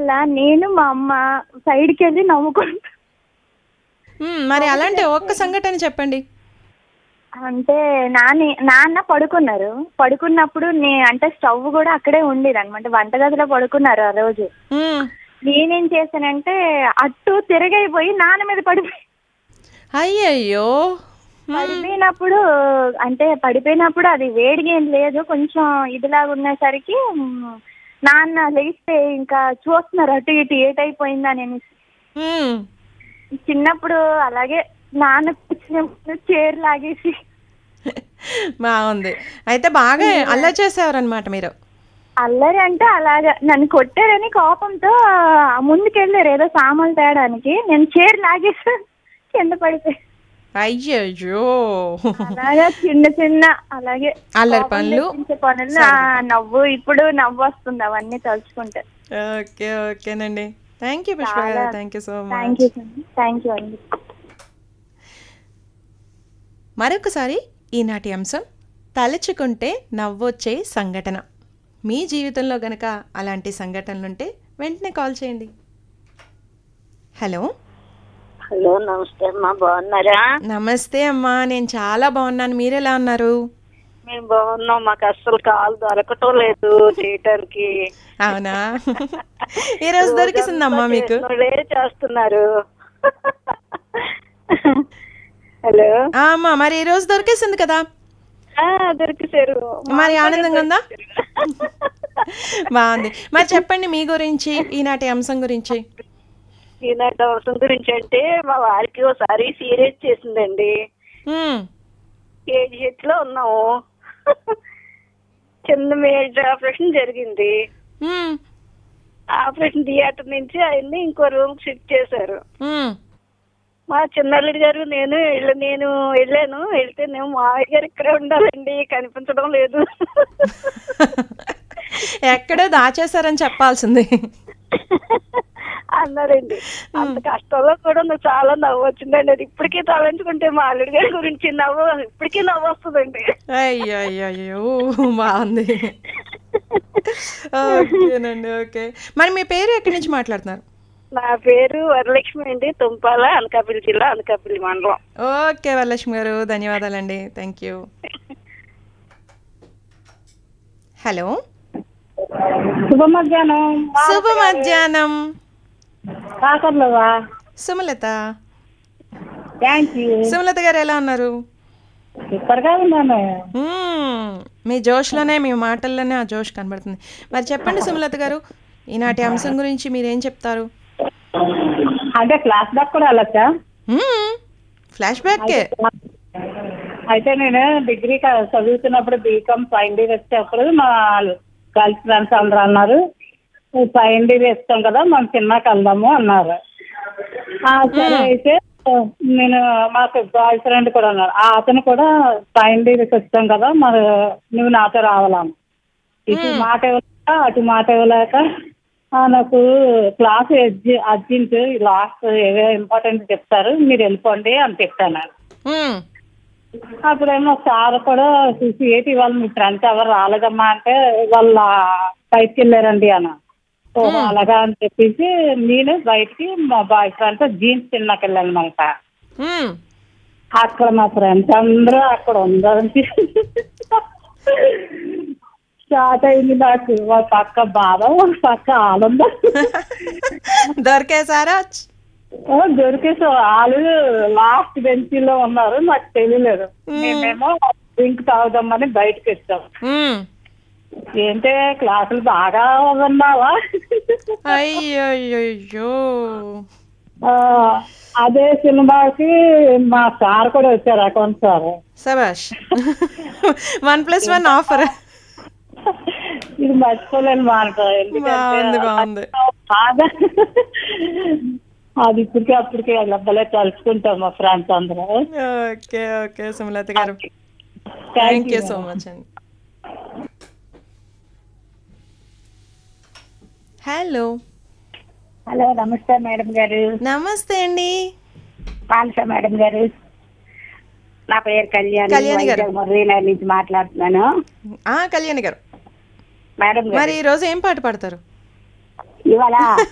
వల్ల నేను మా అమ్మ సైడ్కి వెళ్ళి నవ్వుకుంటా మ్మ్, మరి అలాంటి ఒక్క సంఘటన చెప్పండి అంటే నాని నాన్న పడుకున్నారు పడుకున్నప్పుడు నే అంటే స్టవ్ కూడా అక్కడే ఉండేది అనమాట వంటగదిలో పడుకున్నారు ఆ రోజు మ్మ్. నేనేం చేశానంటే అట్టు తిరగైపోయి నాన్న మీద పడిపోయి అయ్యయ్యో మ్మ్. పడిపోయినప్పుడు అంటే పడిపోయినప్పుడు అది వేడిగా ఏం లేదు కొంచెం ఇదిలాగా ఉన్నసరికి మ్, నాన్న లేస్తే ఇంకా చూస్తున్నారు అటు ఇటు ఏటైపోయిందని అనేసి మ్మ్. చిన్నప్పుడు అలాగే నాన్న కూర్చున్నప్పుడు చైర్ లాగేసి బాగుంది అయితే బాగా అల్లరి చేసేవారనమాట మీరు అల్లరి అంటే అలాగా నన్ను కొట్టారని కోపంతో ముందుకెళ్ళారు ఏదో సామాన్లు తేడానికి నేను చైర్ లాగేసి కింద పడిపోయి అయ్యయ్యో అలాగా చిన్న చిన్న అలాగే అల్లరి కోపం పనులు తెప్పించే పనులు ఆ, నవ్వు ఇప్పుడు నవ్వు వస్తుంది అవన్నీ తలుచుకుంటే ఓకే ఓకేనండి థ్యాంక్ యూ పుష్ప గారు thank you so thank much you thank you అండి మరొకసారి ఈనాటి అంశం తలుచుకుంటే నవ్వొచ్చే సంఘటన మీ జీవితంలో గనక అలాంటి సంఘటనలు ఉంటే వెంటనే కాల్ చేయండి హలో హలో నమస్తే అమ్మా బాగున్నారా నమస్తే అమ్మా నేను చాలా బాగున్నాను మీరు ఎలా ఉన్నారు మేము బాగున్నాం మాకు అస్సలు కాల్ దొరకటం లేదు చేయటానికి అవునా ఈ రోజు దొరికిసిందమ్మా మీకు చేసినోళ్ళే చేస్తున్నారు హలో ఆ, అమ్మా మరి ఈ రోజు దొరికేసింది కదా ఆ, దొరికేశారు మరి ఆనందంగా ఉందా బాగుంది మరి చెప్పండి మీ గురించి ఈనాటి అంశం గురించి ఈనాటి అవసరం గురించి అంటే మా వారికి ఒకసారి సీరియస్ చేసిందండి మ్మ్. కేజీహెచ్ లో ఉన్నాము చిన్న మేజర్ ఆపరేషన్ జరిగింది మ్మ్. ఆపరేషన్ థియేటర్ నుంచి ఆయన్ని ఇంకో రూమ్ షిఫ్ట్ చేశారు మ్మ్. మా చిన్నల్లుడి గారు నేను వెళ్ళ- నేను వెళ్ళాను వెళ్తే నేను మావయ్య గారు ఇక్కడే ఉండాలండి కనిపించడం లేదు ఎక్కడో దాచేశారని చెప్పాల్సింది అన్నారండి అంత కష్టంలో కూడా నాకు చాలా నవ్వు వచ్చిందండి అది ఇప్పటికీ తలంచుకుంటే మా అల్లుడి గారి గురించి నవ్వు ఇప్పటికీ నవ్వు వస్తుందండి అయ్యో అయ్యో అయ్యో బాగుంది ఓకేనండి ఓకే మరి మీ పేరు ఎక్కడి నుంచి మాట్లాడుతున్నారు నా పేరు వరలక్ష్మి అండి తుంపాల అనకాపల్లి జిల్లా అనకాపల్లి మండలం ఓకే వరలక్ష్మి గారు ధన్యవాదాలండి థ్యాంక్ యూ హలో శుభ మధ్యాహ్నం శుభ మధ్యాహ్నం కాకర్లవా సుమలత థ్యాంక్ యూ సుమలత గారు ఎలా ఉన్నారు సూపర్ గా ఉన్నాను మ్మ్. మీ జోష్లోనే మీ మాటల్లోనే ఆ జోష్ కనబడుతుంది మరి చెప్పండి సుమలత గారు ఈనాటి అంశం గురించి మీరేం చెప్తారు అంటే క్లాస్ దాకా కూడా వెళ్ళొచ్చా ఫ్లాష్ బ్యాక్ అయితే నేను డిగ్రీ క- చదువుతున్నప్పుడు బీకామ్ ఫైనల్ ఇయర్ వచ్చేటప్పుడు మా గర్ల్స్ ఫ్రెండ్స్ అందరూ అన్నారు ఫైనల్ ఇయర్ ఇస్తాం కదా మనం సినిమాకి వెళ్దాము అన్నారు ఆ, సరే అయితే నేను మాకు బాయ్ ఫ్రెండ్ కూడా ఉన్నారు ఆ అతను కూడా ఫైనల్ ఇయర్కి వచ్చాం కదా మరి నువ్వు నాతో రావాలమ్మ ఇటు మాట ఇవ్వలేక అటు మాట ఇవ్వలేక ఆ, నాకు క్లాస్ అర్జె అర్జెంట్ లాస్ట్ ఏవో ఇంపార్టెంట్ చెప్తారు మీరు వెళ్ళిపోండి అని చెప్తాను మ్మ్. అప్పుడేమో సార్ కూడా చూసి ఏంటి ఇవాళ మీ ఫ్రెండ్స్ ఎవరు రాలేదమ్మా అంటే వాళ్ళ బయటికి వెళ్ళారండి అన్న ఓహో అలాగా అని చెప్పేసి నేను బయటికి మా బాయ్ ఫ్రెండ్స్ జీన్స్ తిన్నాక వెళ్ళానమాట మ్మ్. అక్కడ మా ఫ్రెండ్స్ అందరూ అక్కడ ఉందని స్టార్ట్ అయింది నాకు ఒక పక్క బాధ ఒక పక్క ఆనందం దొరికేసారా ఓ, దొరికేసి వాళ్ళు లాస్ట్ బెంచీలో ఉన్నారు నాకు తెలియలేదు మేమేమో డ్రింక్ తాగుదామని బయటకు వచ్చాం మ్మ్. ఏంటే క్లాసులు బాగా ఉన్నావా అయ్యయ్యో ఆ, అదే సినిమాకి మా సార్ కూడా వచ్చారు అకౌంట్ సార్ సబాష్ వన్ ప్లస్ వన్ ఆఫర్ ఇది మర్చిపోలేను మాట బాగుంది బాగుంది బాగా అది ఇప్పటికే అప్పటికే భలే తలుచుకుంటాం మా ఫ్రెండ్స్ అందరూ ఓకే ఓకే సుమలత గారు థ్యాంక్ యూ సో మచ్ అండి హలో హలో నమస్తే మేడం గారు నమస్తే అండి పాలస మేడం గారు నా పేరు కళ్యాణి కళ్యాణి గారు. వైజాగ్ మురళీనగర్ నుంచి మాట్లాడుతున్నాను ఆ కళ్యాణి గారు మేడం గారు మరి ఈ రోజు ఏం పాట పాడతారు ఇవాళ